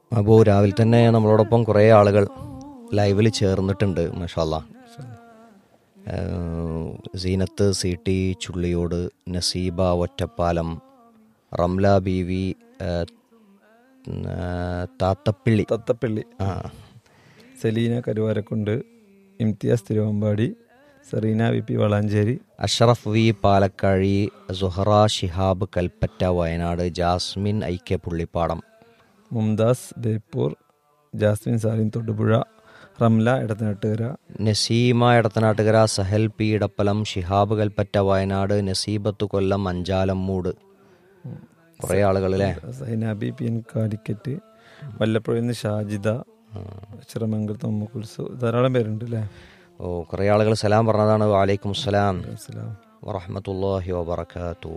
അപ്പോൾ രാവിലെ തന്നെ നമ്മളോടൊപ്പം കുറേ ആളുകൾ ലൈവിൽ ചേർന്നിട്ടുണ്ട് മഷാല്ല Seenath C T Chulliyode Naseeba Ottapalam Ramla B V Thathappilly Thathappally ആ Selina Karuvarakundu Imthiyas Thiruvambady Sereena V P Valanchery Ashraf V Palakkazhi Suhara Shihab Kalpetta Wayanad Jasmine I K Pullippadam Mumtaz Beypore Jasmine Salin Thodupuzha Ramla Edathanattukara Naseema Edathanattukara Sahal P Edappalam Shihab Kalpetta Wayanad Naseebath Kollam Anchalummoodu കുറേ ആളുകൾ അല്ലേ സൈനാബി പി എൻ കാലിക്കറ്റ് വല്ലപ്പുഴയിൽ നിന്ന് ഷാജിദ ചിറമംഗലത്ത് ഉമ്മക്കുൽസു ധാരാളം പേരുണ്ട് അല്ലേ ഓ കുറേ ആളുകൾ സലാം പറഞ്ഞതാണ് വാലൈക്കും സലാം അസ്സലാം. വറഹമത്തല്ലാഹി വബർക്കാത്തു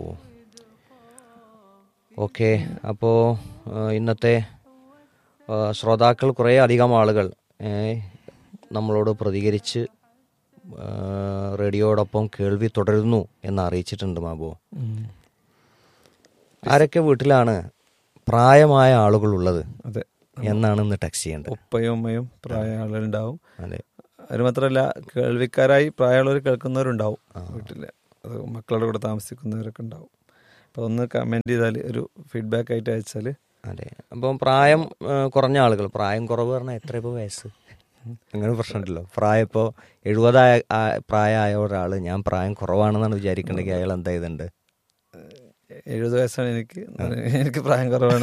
ഓക്കെ അപ്പോൾ ഇന്നത്തെ ആ, ശ്രോതാക്കൾ കുറേ അധികം ആളുകൾ ഏ, നമ്മളോട് പ്രതികരിച്ച് ആ, റേഡിയോടൊപ്പം കേൾവി തുടരുന്നു എന്ന് അറിയിച്ചിട്ടുണ്ട് മാബു ഉം. ആരൊക്കെ വീട്ടിലാണ് പ്രായമായ ആളുകളുള്ളത് അതെ എന്നാണ് ഇന്ന് ടെക്സ്റ്റ് ചെയ്യേണ്ടത് ഉപ്പയും ഉമ്മയും പ്രായ ആളുകളുണ്ടാവും അതെ അത് മാത്രമല്ല കേൾവിക്കാരായി പ്രായമുള്ളവർ കേൾക്കുന്നവരുണ്ടാവും വീട്ടിൽ അത് മക്കളുടെ കൂടെ താമസിക്കുന്നവരൊക്കെ ഉണ്ടാവും അപ്പോൾ ഒന്ന് കമൻറ്റ് ചെയ്താൽ ഒരു ഫീഡ്ബാക്ക് ആയിട്ട് അയച്ചാൽ അതെ അപ്പം പ്രായം ആ, കുറഞ്ഞ ആളുകൾ പ്രായം കുറവ് പറഞ്ഞാൽ എത്ര ഇപ്പോൾ വയസ്സ് അങ്ങനെ പ്രശ്നമുണ്ടല്ലോ പ്രായം ഇപ്പോൾ എഴുപതായ ആ- പ്രായമായ ഒരാൾ ഞാൻ പ്രായം കുറവാണെന്നാണ് വിചാരിക്കണമെങ്കിൽ അയാൾ എന്താ ഇതുണ്ട് എഴുപത് വയസ്സാണ് എനിക്ക് എനിക്ക് പ്രായം കുറവാണ്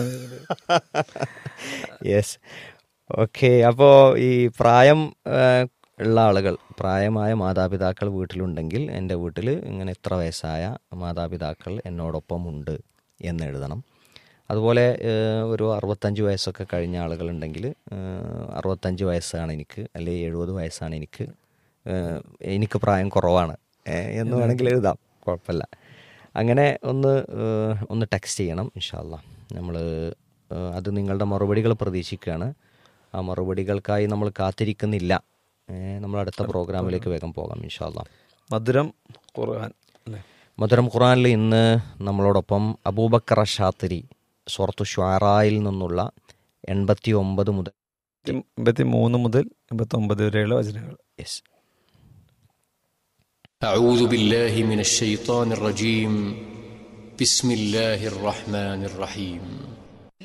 യെസ് ഓക്കെ അപ്പോൾ ഈ പ്രായം ആ, ഉള്ള ആളുകൾ പ്രായമായ മാതാപിതാക്കൾ വീട്ടിലുണ്ടെങ്കിൽ എൻ്റെ വീട്ടിൽ ഇങ്ങനെ ഇത്ര വയസ്സായ മാതാപിതാക്കൾ എന്നോടൊപ്പം ഉണ്ട് എന്ന് എഴുതണം അതുപോലെ ഏഹ്, ഒരു അറുപത്തഞ്ച് വയസ്സൊക്കെ കഴിഞ്ഞ ആളുകളുണ്ടെങ്കിൽ ഏഹ്, അറുപത്തഞ്ച് വയസ്സാണ് എനിക്ക് അല്ലെങ്കിൽ എഴുപത് വയസ്സാണ് എനിക്ക് ഏഹ്, എനിക്ക് പ്രായം കുറവാണ് ഏഹ്, എന്ന് വേണമെങ്കിൽ എഴുതാം കുഴപ്പമില്ല അങ്ങനെ ഒന്ന് ഏഹ്, ഒന്ന് ടെക്സ്റ്റ് ചെയ്യണം ഇൻഷാല്ല നമ്മൾ അത് നിങ്ങളുടെ മറുപടികൾ പ്രതീക്ഷിക്കുകയാണ് ആ മറുപടികൾക്കായി നമ്മൾ കാത്തിരിക്കുന്നില്ല ഏഹ്, നമ്മൾ അടുത്ത പ്രോഗ്രാമിലേക്ക് വേഗം പോകാം ഇൻഷാല്ല മധുരം ഖുർആൻ അല്ലേ മധുരം ഖുറാനിൽ ഇന്ന് നമ്മളോടൊപ്പം അബൂബക്കർ ഷാത്തിരി സുറത്തു ഷ്വാറായിൽ നിന്നുള്ള എൺപത്തി ഒമ്പത് മുതൽ എൺപത്തി മൂന്ന് മുതൽ എൺപത്തി ഒമ്പത് വരെയുള്ള വചനങ്ങൾ യെസ് أعوذ بالله من الشيطان الرجيم بسم الله الرحمن الرحيم